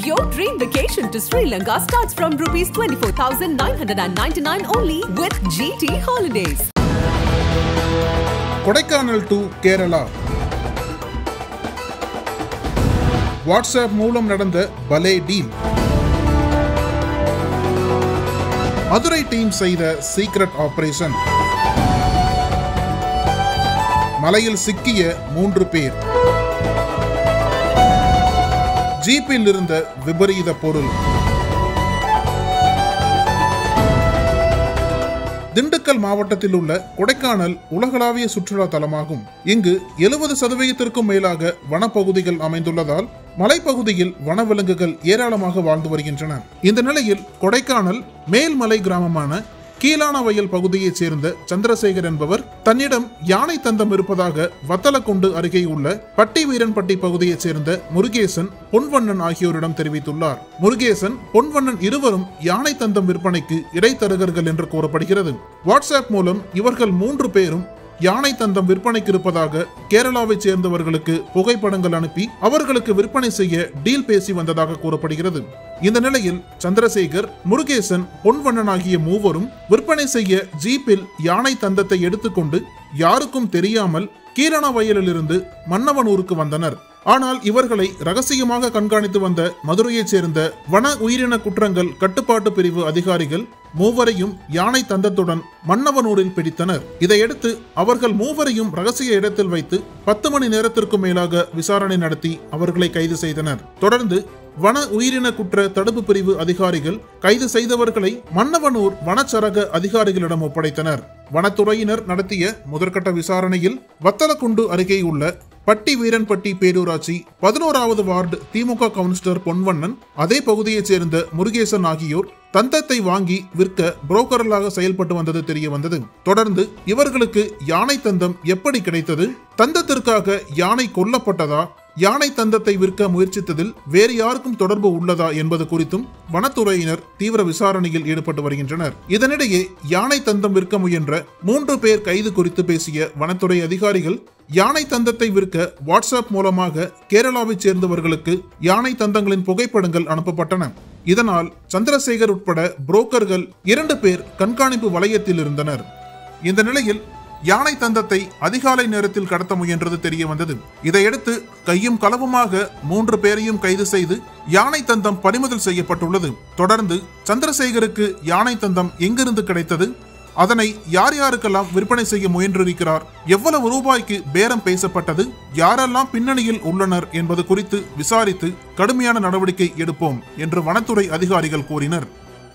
Your dream vacation to Sri Lanka starts from rupees 24,999 only with GT Holidays. Kodaikanal to Kerala WhatsApp மூலம் நடந்த பலே deal Madurai team செய்த secret operation மலையில் சிக்கிய மூன்று பேர் ஜீப்பில் இருந்த விபரீத பொருள் திண்டுக்கல் மாவட்டத்தில் உள்ள கொடைக்கானல் உலகளாவிய சுற்றுலா தலமாகும் இங்கு எழுபது சதவீதத்திற்கும் மேலாக வனப்பகுதிகள் அமைந்துள்ளதால் மலைப்பகுதியில் வனவிலங்குகள் ஏராளமாக வாழ்ந்து வருகின்றன இந்த நிலையில் கொடைக்கானல் மேல்மலை கிராமமான கீழானவயல் பகுதியைச் சேர்ந்த சந்திரசேகர் என்பவர் தன்னிடம் யானை தந்தம் இருப்பதாக வத்தலக்குண்டு அருகே உள்ள பட்டி வீரன்பட்டி பகுதியைச் சேர்ந்த முருகேசன் பொன்வண்ணன் ஆகியோரிடம் தெரிவித்துள்ளார் முருகேசன் பொன்வண்ணன் இருவரும் யானை தந்தம் விற்பனைக்கு இடைத்தரகர்கள் என்று கூறப்படுகிறது வாட்ஸ்அப் மூலம் இவர்கள் மூன்று பேரும் யானை தந்தம் விற்பனைக்கு இருப்பதாக கேரளாவைச் சேர்ந்தவர்களுக்கு புகைப்படங்கள் அனுப்பி அவர்களுக்கு விற்பனை செய்ய டீல் பேசி வந்ததாக கூறப்படுகிறது இந்த நிலையில் சந்திரசேகர் முருகேசன் பொன்வண்ணன் ஆகிய மூவரும் விற்பனை செய்ய ஜீப்பில் யானை தந்தத்தை எடுத்துக்கொண்டு யாருக்கும் தெரியாமல் கீரண வயலிலிருந்து மன்னவனூருக்கு வந்தனர் ஆனால் இவர்களை ரகசியமாக கண்காணித்து வந்த மதுரையைச் சேர்ந்த வன உயிரின குற்றங்கள் கட்டுப்பாட்டு பிரிவு அதிகாரிகள் மூவரையும் யானை தந்தத்துடன் மன்னவனூரில் பிடித்தனர் இதையடுத்து அவர்கள் மூவரையும் ரகசிய இடத்தில் வைத்து பத்து மணி நேரத்திற்கும் மேலாக விசாரணை நடத்தி அவர்களை கைது செய்தனர் தொடர்ந்து வன உயிரின குற்ற தடுப்பு பிரிவு அதிகாரிகள் கைது செய்தவர்களை மன்னவனூர் வனச்சரக அதிகாரிகளிடம் ஒப்படைத்தனர் வனத்துறையினர் நடத்திய முதற்கட்ட விசாரணையில் வத்தலக்குண்டு அருகே உள்ள பட்டி வீரன்பட்டி பேரூராட்சி பதினோராவது வார்டு திமுக கவுன்சிலர் பொன்வண்ணன் அதே பகுதியைச் சேர்ந்த முருகேசன் ஆகியோர் தந்தத்தை வாங்கி விற்க புரோக்கர்களாக செயல்பட்டு வந்தது தெரிய வந்தது தொடர்ந்து இவர்களுக்கு யானை தந்தம் எப்படி கிடைத்தது தந்தத்திற்காக யானை கொல்லப்பட்டதா யானை தந்தத்தை விற்க முயற்சித்ததில் வேறு யாருக்கும் தொடர்பு உள்ளதா என்பது குறித்தும் வனத்துறையினர் தீவிர விசாரணையில் ஈடுபட்டு வருகின்றனர் இதனிடையே யானை தந்தம் விற்க முயன்ற மூன்று பேர் கைது குறித்து பேசிய வனத்துறை அதிகாரிகள் யானை தந்தத்தை விற்க வாட்ஸ்அப் மூலமாக கேரளாவைச் சேர்ந்தவர்களுக்கு யானை தந்தங்களின் புகைப்படங்கள் அனுப்பப்பட்டன இதனால் சந்திரசேகர் உட்பட புரோக்கர்கள் இரண்டு பேர் கண்காணிப்பு வளையத்தில் இருந்தனர் இந்த நிலையில் யானை தந்தத்தை அதிகாலை நேரத்தில் கடத்த முயன்றது தெரிய வந்தது இதையடுத்து கையும் களவுமாக மூன்று பேரையும் கைது செய்து யானை தந்தம் பறிமுதல் செய்யப்பட்டுள்ளது தொடர்ந்து சந்திரசேகருக்கு யானை தந்தம் எங்கிருந்து கிடைத்தது அதனை யார் யாருக்கெல்லாம் விற்பனை செய்ய முயன்றிருக்கிறார் எவ்வளவு ரூபாய்க்கு பேரம் பேசப்பட்டது யாரெல்லாம் பின்னணியில் உள்ளனர் என்பது குறித்து விசாரித்து கடுமையான நடவடிக்கை எடுப்போம் என்று வனத்துறை அதிகாரிகள் கூறினர்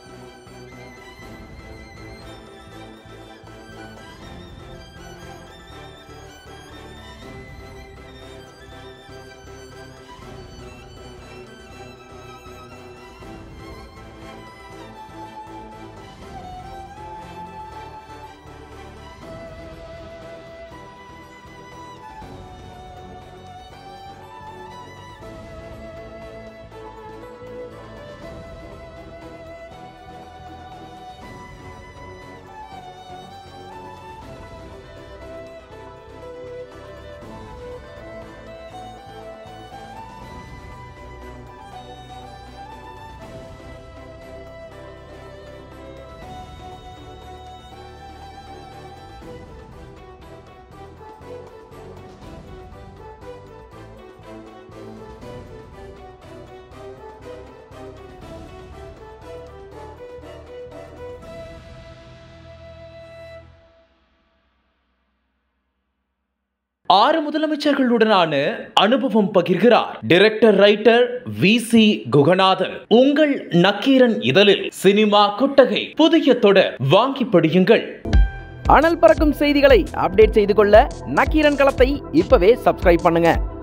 ஆறு முதலமைச்சர்களுடனான அனுபவம் பகிர்கிறார் director writer V C Guganathan உங்கள் நக்கீரன் இதழில் சினிமா கொட்டகை புதிய தொடர் வாங்கி படியுங்கள் அனல் பறக்கும் செய்திகளை அப்டேட் செய்து கொள்ள நக்கீரன் களத்தை இப்பவே சப்ஸ்கிரைப் பண்ணுங்க